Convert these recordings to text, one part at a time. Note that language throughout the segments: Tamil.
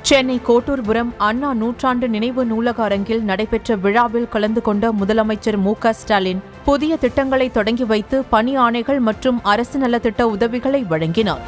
சென்னை கோட்டூர்புரம் அண்ணா நூற்றாண்டு நினைவு நூலக அரங்கில் நடைபெற்ற விழாவில் கலந்து கொண்ட முதலமைச்சர் மு க ஸ்டாலின் புதிய திட்டங்களை தொடங்கி வைத்து பணி ஆணைகள் மற்றும் அரசு நலத்திட்ட உதவிகளை வழங்கினார்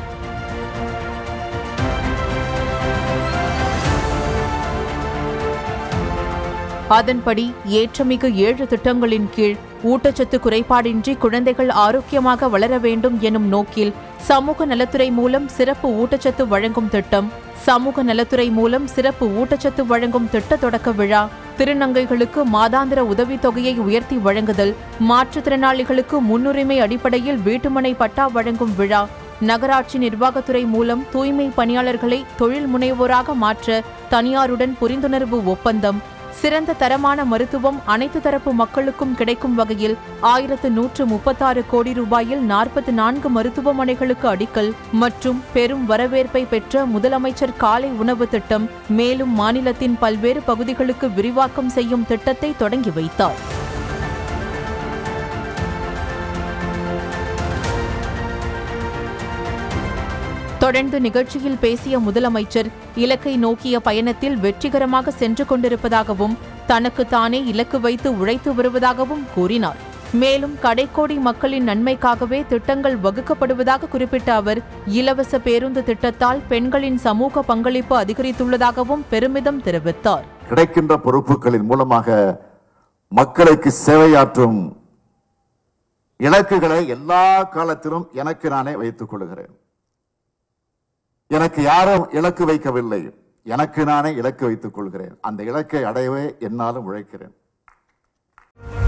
அதன்படி ஏற்றமிகு ஏழு திட்டங்களின் கீழ் ஊட்டச்சத்து குறைபாடின்றி குழந்தைகள் ஆரோக்கியமாக வளர வேண்டும் எனும் நோக்கில் சமூக நலத்துறை மூலம் சிறப்பு ஊட்டச்சத்து வழங்கும் திட்டம் சமூக நலத்துறை மூலம் சிறப்பு ஊட்டச்சத்து வழங்கும் திட்ட தொடக்க விழா திருநங்கைகளுக்கு மாதாந்திர உதவித்தொகையை உயர்த்தி வழங்குதல் மாற்றுத்திறனாளிகளுக்கு முன்னுரிமை அடிப்படையில் வீட்டுமனை பட்டா வழங்கும் விழா நகராட்சி நிர்வாகத்துறை மூலம் தூய்மை பணியாளர்களை தொழில் முனைவோராக மாற்ற தனியாருடன் புரிந்துணர்வு ஒப்பந்தம் சிறந்த தரமான மருத்துவம் அனைத்து தரப்பு மக்களுக்கும் கிடைக்கும் வகையில் ஆயிரத்து நூற்று முப்பத்தாறு கோடி ரூபாயில் நாற்பத்தி நான்கு மருத்துவமனைகளுக்கு அடிக்கல் மற்றும் பெரும் வரவேற்பை பெற்ற முதலமைச்சர் காலை உணவு திட்டம் மேலும் மாநிலத்தின் பல்வேறு பகுதிகளுக்கு விரிவாக்கம் செய்யும் திட்டத்தை தொடங்கி வைத்தார் தொடர்ந்து நிகழ்ச்சியில் பேசிய முதலமைச்சர் இலக்கை நோக்கிய பயணத்தில் வெற்றிகரமாக சென்று கொண்டிருப்பதாகவும் தனக்கு தானே இலக்கு வைத்து உழைத்து வருவதாகவும் கூறினார் மேலும் கடைக்கோடி மக்களின் நன்மைக்காகவே திட்டங்கள் வகுக்கப்படுவதாக குறிப்பிட்ட அவர் இலவச பேருந்து திட்டத்தால் பெண்களின் சமூக பங்களிப்பு அதிகரித்துள்ளதாகவும் பெருமிதம் தெரிவித்தார் கிடைக்கின்ற பொறுப்புகளின் மூலமாக மக்களுக்கு சேவையாற்றும் இலக்குகளை எல்லா காலத்திலும் எனக்கு நானே வைத்துக் கொள்கிறேன் எனக்கு யாரும் இலக்கு வைக்கவில்லை எனக்கு நானே இலக்கு வைத்துக் கொள்கிறேன் அந்த இலக்கை அடையவே என்னாலும் உழைக்கிறேன்